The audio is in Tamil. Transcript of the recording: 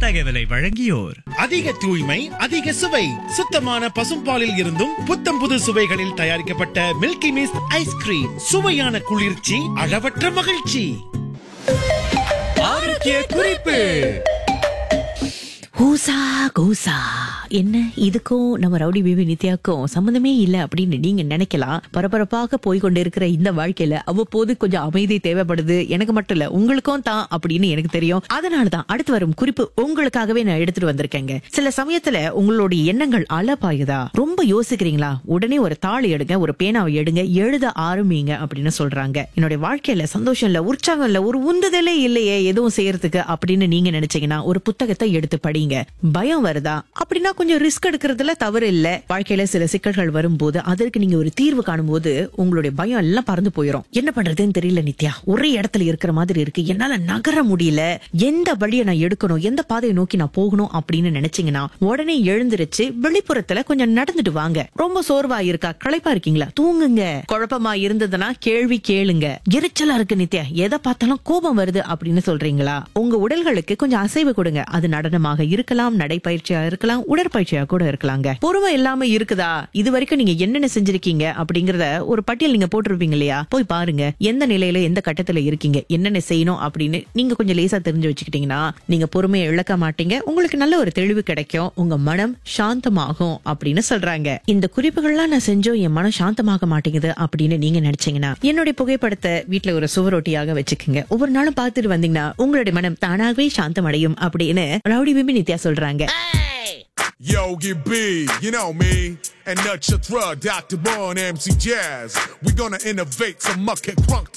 இத்தகவலை வழங்கியோர் அதிக தூய்மை அதிக சுவை சுத்தமான பசும்பாலில் இருந்தும் புத்தம் புது சுவைகளில் தயாரிக்கப்பட்ட மில்கி மிஸ்ட் ஐஸ்கிரீம் சுவையான குளிர்ச்சி அளவற்ற மகிழ்ச்சி ஆரோக்கிய குறிப்பு ஹூசா கூசா என்ன இதுக்கும் நம்ம ரவுடி பேபி நித்யாக்கும் சம்மந்தமே இல்ல அப்படின்னு நீங்க நினைக்கலாம் பரபரப்பாக போய் கொண்டிருக்கிற இந்த வாழ்க்கையில அவ்வப்போது கொஞ்சம் அமைதி தேவைப்படுது எனக்கு மட்டும் இல்ல உங்களுக்கும் தான் அப்படின்னு எனக்கு தெரியும் அதனாலதான் அடுத்து வரும் குறிப்பு உங்களுக்காகவே நான் எடுத்துட்டு வந்திருக்கேங்க சில சமயத்துல உங்களுடைய எண்ணங்கள் அலபாயுதா ரொம்ப யோசிக்கிறீங்களா உடனே ஒரு தாள் எடுங்க ஒரு பேனாவை எடுங்க எழுத ஆரம்பிங்க அப்படின்னு சொல்றாங்க என்னுடைய வாழ்க்கையில சந்தோஷம் இல்ல உற்சாகம் இல்ல ஒரு உந்துதலே இல்லையே எதுவும் செய்யறதுக்கு அப்படின்னு நீங்க நினைச்சீங்கன்னா ஒரு புத்தகத்தை எடுத்து படிங்க பயம் வருதா அப்படின்னா கொஞ்சம் ரிஸ்க் எடுக்கிறதுல தவறு இல்ல வாழ்க்கையில சில சிக்கல்கள் வரும்போது அதற்கு நீங்க ஒரு தீர்வு காணும்போது உங்களுடைய பயம் எல்லாம் பறந்து போயிடும் என்ன பண்றதுன்னு தெரியல நித்யா ஒரே இடத்துல இருக்கிற மாதிரி இருக்கு என்னால நகர முடியல எந்த வழியை நான் எடுக்கணும் எந்த பாதையை நோக்கி நான் போகணும் அப்படின்னு நினைச்சீங்கன்னா உடனே எழுந்திருச்சு வெளிப்புறத்துல கொஞ்சம் நடந்துட்டு வாங்க ரொம்ப சோர்வா இருக்கா களைப்பா இருக்கீங்களா தூங்குங்க குழப்பமா இருந்ததுன்னா கேள்வி கேளுங்க எரிச்சலா இருக்கு நித்யா எதை பார்த்தாலும் கோபம் வருது அப்படின்னு சொல்றீங்களா உங்க உடல்களுக்கு கொஞ்சம் அசைவு கொடுங்க அது நடனமாக இருக்கலாம் நடைப்பயிற்சியா இருக்கலாம் உடற்பயிற்சியா கூட இருக்கலாங்க பொறுமை இல்லாம இருக்குதா இது வரைக்கும் நீங்க என்னென்ன செஞ்சிருக்கீங்க அப்படிங்கறத ஒரு பட்டியல் நீங்க போட்டிருப்பீங்க இல்லையா போய் பாருங்க எந்த நிலையில எந்த கட்டத்துல இருக்கீங்க என்னென்ன செய்யணும் அப்படின்னு நீங்க கொஞ்சம் லேசா தெரிஞ்சு வச்சுக்கிட்டீங்கன்னா நீங்க பொறுமையை இழக்க மாட்டீங்க உங்களுக்கு நல்ல ஒரு தெளிவு கிடைக்கும் உங்க மனம் சாந்தமாகும் அப்படின்னு சொல்றாங்க இந்த குறிப்புகள்லாம் நான் செஞ்சோம் என் மனம் சாந்தமாக மாட்டேங்குது அப்படின்னு நீங்க நினைச்சீங்கன்னா என்னுடைய புகைப்படத்தை வீட்டுல ஒரு சுவரொட்டியாக வச்சுக்கோங்க ஒவ்வொரு நாளும் பார்த்துட்டு வந்தீங்கன்னா உங்களுடைய மனம் தானாகவே சாந்தம் அடையும் அப்படின்னு ரவுடி பிபி நித்யா சொல்றாங்க Yogi B, you know me, and Nutcha Thrug, Dr. Bone, MC Jazz. We're gonna innovate some muck and crunk